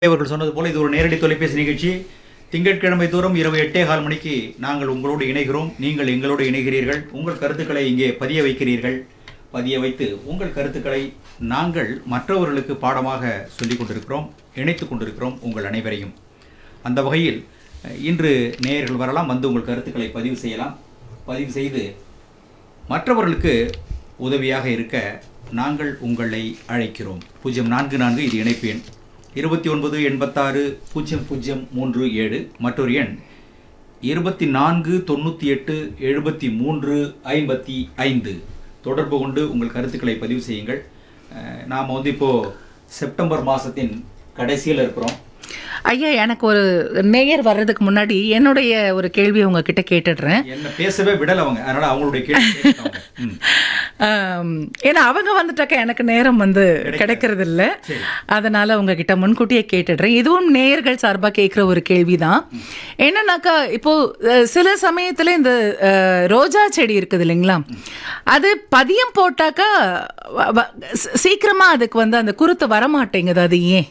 அவர்கள் சொன்னது போல இது ஒரு நேரடி தொலைபேசி நிகழ்ச்சி திங்கட்கிழமை தோறும் இரவு எட்டே கால் மணிக்கு நாங்கள் உங்களோடு இணைகிறோம் நீங்கள் எங்களோடு இணைகிறீர்கள் உங்கள் கருத்துக்களை இங்கே பதிய வைக்கிறீர்கள் பதிய வைத்து உங்கள் கருத்துக்களை நாங்கள் மற்றவர்களுக்கு பாடமாக சொல்லிக் கொண்டிருக்கிறோம் இணைத்துக் கொண்டிருக்கிறோம் உங்கள் அனைவரையும் அந்த வகையில் அஹ், இன்று நேயர்கள் வரலாம் வந்து உங்கள் கருத்துக்களை பதிவு செய்யலாம் பதிவு செய்து மற்றவர்களுக்கு உதவியாக இருக்க நாங்கள் உங்களை அழைக்கிறோம் பூஜ்ஜியம் நான்கு நான்கு இது இணைப்பு எண் இருபத்தி ஒன்பது எண்பத்தாறு பூஜ்ஜியம் பூஜ்ஜியம் மூன்று ஏழு மற்றொரு எண் இருபத்தி நான்கு தொண்ணூற்றி எட்டு எழுபத்தி மூன்று ஐம்பத்தி ஐந்து தொடர்பு கொண்டு உங்கள் கருத்துக்களை பதிவு செய்யுங்கள் அஹ், நாம் வந்து இப்போது செப்டம்பர் மாதத்தின் கடைசியில் இருக்கிறோம் ஐயா எனக்கு ஒரு நேயர் வர்றதுக்கு முன்னாடி என்னுடைய ஒரு கேள்வி உங்ககிட்ட கேட்டுடுறேன் என்ன பேசவே விடல அவங்க அதனால அவங்களுடைய கேள்வி கேட்டுட்டாங்க. ம். ஆம், ஏன்னா அவங்க வந்துட்டாக்க எனக்கு நேரம் வந்து கிடைக்கிறது இல்ல சரி. அதனால உங்ககிட்ட முன்கூட்டியே கேட்டுடுறேன் இதுவும் நேயர்கள் சார்பா கேட்குற ஒரு கேள்விதான் என்னன்னாக்கா இப்போ அஹ், சில சமயத்துல இந்த அஹ், ரோஜா செடி இருக்குது இல்லைங்களா அது பதியம் போட்டாக்கா வ- வ- சீ- சீக்கிரமா அதுக்கு வந்து அந்த குருத்து வரமாட்டேங்குது அது ஏன்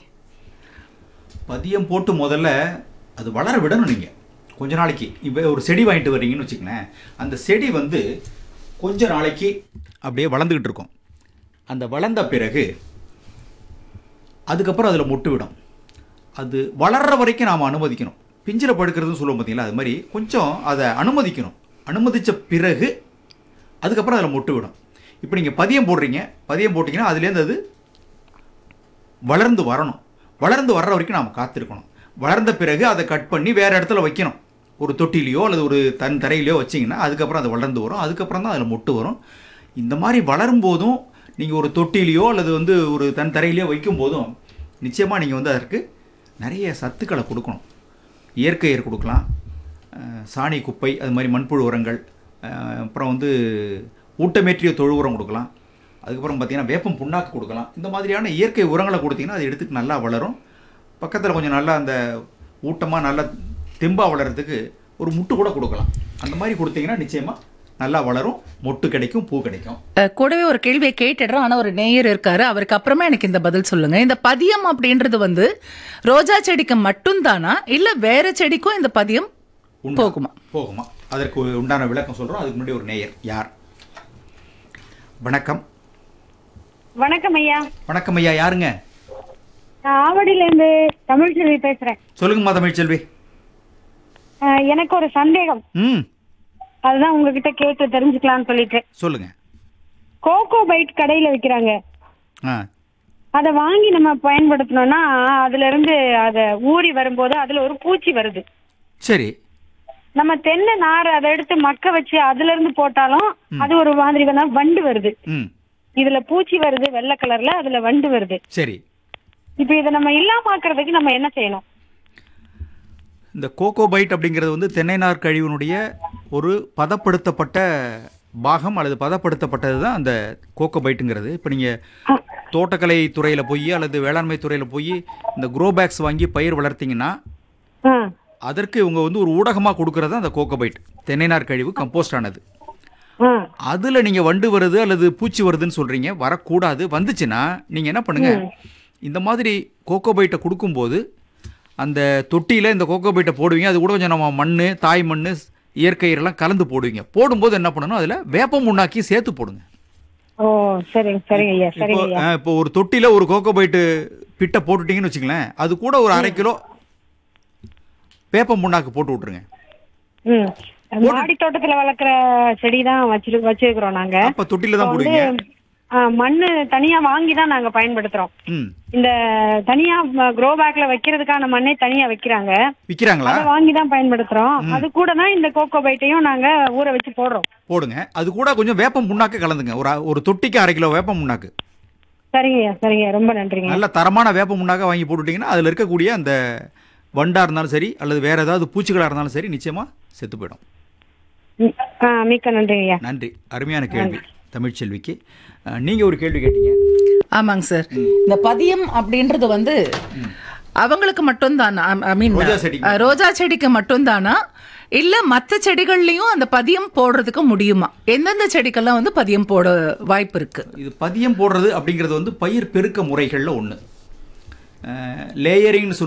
பதியம் போட்டு முதல்ல அது வளர விடணும் நீங்கள் கொஞ்ச நாளைக்கு இப்போ ஒரு செடி வாங்கிட்டு வர்றீங்கன்னு வச்சுக்கங்களேன் அந்த செடி வந்து கொஞ்ச நாளைக்கு அப்படியே வளர்ந்துக்கிட்டு இருக்கும் அந்த வளர்ந்த பிறகு அதுக்கப்புறம் அதில் மொட்டு விடும் அது வளர்ற வரைக்கும் நாம் அனுமதிக்கணும் பிஞ்சில் படுக்கிறதுன்னு சொல்லுவோம் பார்த்தீங்களா அது மாதிரி கொஞ்சம் அதை அனுமதிக்கணும் அனுமதித்த பிறகு அதுக்கப்புறம் அதில் மொட்டு விடும் இப்போ நீங்கள் பதியம் போடுறீங்க பதியம் போட்டிங்கன்னா அதுலேருந்து அது வளர்ந்து வரணும் வளர்ந்து வர்ற வரைக்கும் நாம் காத்திருக்கணும் வளர்ந்த பிறகு அதை கட் பண்ணி வேறு இடத்துல வைக்கணும் ஒரு தொட்டிலையோ அல்லது ஒரு தன் தரையிலையோ வச்சிங்கன்னா அதுக்கப்புறம் அது வளர்ந்து வரும் அதுக்கப்புறம் தான் அதில் மொட்டு வரும் இந்த மாதிரி வளரும் போதும் நீங்கள் ஒரு தொட்டிலையோ அல்லது வந்து ஒரு தன் தரையிலையோ வைக்கும் போதும் நிச்சயமாக நீங்கள் வந்து அதற்கு நிறைய சத்துக்களை கொடுக்கணும் இயற்கை ஏர் கொடுக்கலாம் அஹ், சாணி குப்பை அது மாதிரி மண்புழு உரங்கள் அஹ், அப்புறம் வந்து ஊட்டமேற்றிய தொழு உரம் கொடுக்கலாம் அதுக்கப்புறம் பார்த்தீங்கன்னா வேப்பம் புண்ணாக்கு கொடுக்கலாம் இந்த மாதிரியான இயற்கை உரங்களை கொடுத்தீங்கன்னா அது எடுத்துட்டு நல்லா வளரும் பக்கத்தில் கொஞ்சம் நல்லா அந்த ஊட்டமாக நல்லா தெம்பாக வளர்கிறதுக்கு ஒரு முட்டு கூட கொடுக்கலாம் அந்த மாதிரி கொடுத்தீங்கன்னா நிச்சயமாக நல்லா வளரும் மொட்டு கிடைக்கும் பூ கிடைக்கும் அஹ் கூடவே ஒரு கேள்வியை கேட்டுடுறோம் ஆனா ஒரு நேயர் இருக்காரு அவருக்கு அப்புறமா எனக்கு இந்த பதில் சொல்லுங்க இந்த பதியம் அப்படின்றது வந்து ரோஜா செடிக்கு மட்டும்தானா இல்ல வேற செடிக்கும் இந்த பதியம் உண்டா? போகுமா போகுமா அதற்கு உண்டான விளக்கம் சொல்கிறோம் அதுக்கு முன்னாடி ஒரு நேயர் யார் வணக்கம் வணக்கம் ஐயா வணக்கம் ஐயா யாருங்க நான் ஆவடியில இருந்து தமிழ்ச்செல்வி பேசுறேன் சொல்லுங்கம்மா தமிழ்ச்செல்வி அஹ், எனக்கு ஒரு சந்தேகம் ம் அதுதான் உங்ககிட்ட கேட்டு தெரிஞ்சுக்கலாம்னு சொல்லிட்டு சொல்லுங்க கோகோ பைட் கடையில விக்கிறாங்க ஆ அதை வாங்கி நம்ம பயன்படுத்தினோம்னா அதுல இருந்து அதை ஊறி வரும்போது அதுல ஒரு பூச்சி வருது சரி நம்ம தென்னை நார் அதை எடுத்து மக்க வச்சு அதுல இருந்து போட்டாலும் அது ஒரு மாதிரி வந்து வண்டு வருது ம் இதுல பூச்சி வருது வெள்ளை கலர்ல அதுல வண்டு வருது சரி இப்ப இதை நம்ம இல்லாமக்கிறதுக்கு நம்ம என்ன செய்யணும் இந்த கோகோ பைட் அப்படிங்கிறது வந்து தென்னை நார் கழிவினுடைய ஒரு பதப்படுத்தப்பட்ட பாகம் அல்லது பதப்படுத்தப்பட்டது தான் அந்த கோகோ பைட்டுங்கிறது இப்போ நீங்கள் தோட்டக்கலை துறையில் போய் அல்லது வேளாண்மை துறையில் போய் இந்த க்ரோ பேக்ஸ் வாங்கி பயிர் வளர்த்தீங்கன்னா ஆ, அதற்கு இவங்க வந்து ஒரு ஊடகமாக கொடுக்கறது தான் அந்த கோகோ பைட் தென்னை நார் கழிவு கம்போஸ்ட் ஆனது ஆ, அதில் நீங்கள் வண்டு வருது அல்லது பூச்சி வருதுன்னு சொல்கிறீங்க வரக்கூடாது வந்துச்சுன்னா நீங்கள் என்ன பண்ணுங்க இந்த மாதிரி கோகோ பைட்டை கொடுக்கும்போது அந்த தொட்டியில் இந்த கோகோ பைட்டை போடுவீங்க அது கூட கொஞ்சம் நம்ம மண் தாய் மண் இயற்கை எல்லாம் கலந்து போடுவீங்க போடும்போது என்ன பண்ணணும் அதில் வேப்பம் முன்னாக்கி சேர்த்து போடுங்க ஓ சரிங்க சரிங்க ஐயா இப்போ சரிங்க ஐயா அஹ், இப்போ ஒரு தொட்டியில் ஒரு கோகோ பைட்டு பிட்டை போட்டுட்டீங்கன்னு வச்சுங்களேன் அது கூட ஒரு அரை கிலோ வேப்பம் முன்னாக்கு போட்டு விட்ருங்க ம் மாடி தோட்டத்துல வளர்க்குற செடி தான் வச்சிரு வச்சிருக்கிறோம் நாங்க அப்போ தொட்டியில் தான் இப்ப போடுவீங்க வந்து ஆ, மண்ணு தனியா வாங்கி தான் நாங்க பயன்படுத்துறோம் ம் இந்த தனியா க்ரோ பேக்ல வைக்கிறதுக்கான மண்ணே தனியா வைக்கிறாங்க விற்கிறாங்களா அதை வாங்கி தான் பயன்படுத்துறோம் அது கூட தான் இந்த கோகோ பைட்டையும் நாங்க ஊற வச்சு போடுறோம் போடுங்க அது கூட கொஞ்சம் வேப்பம் புண்ணாக்கு கலந்துங்க ஒரு அ- ஒரு தொட்டிக்கு அரை கிலோ வேப்பம் புண்ணாக்கு சரிங்க ஐயா சரிங்க ஐயா, ரொம்ப நன்றிங்க நல்ல தரமான வேப்ப முன்னாக வாங்கி போட்டுட்டிங்கன்னா அதில் இருக்கக்கூடிய அந்த வண்டா இருந்தாலும் சரி அல்லது வேற ஏதாவது பூச்சிகளாக இருந்தாலும் சரி நிச்சயமாக செத்து போயிடும் ம், ஆ மிக்க நன்றிங்க ஐயா நன்றி அருமையான கேள்வி தமிழ்ச்செல்விக்கு அஹ், நீங்க ஒரு கேள்வி கேட்டீங்க ஆமாங்க சார் இந்த பதியம் அப்படின்றது வந்து அவங்களுக்கு மட்டும்தானா ஐ மீன் ரோஜா செடிக்கு ரோஜா செடிக்கு மட்டும்தானா இல்ல மத்த செடிகள்லயும் அந்த பதியம் போடுறதுக்கு முடியுமா எந்தெந்த செடிக்கெல்லாம் வந்து பதியம் போட வாய்ப்பு இருக்கு இது பதியம் போடுறது அப்படிங்கிறது வந்து பயிர் பெருக்க முறைகளில் ஒன்று லேயரிங்னு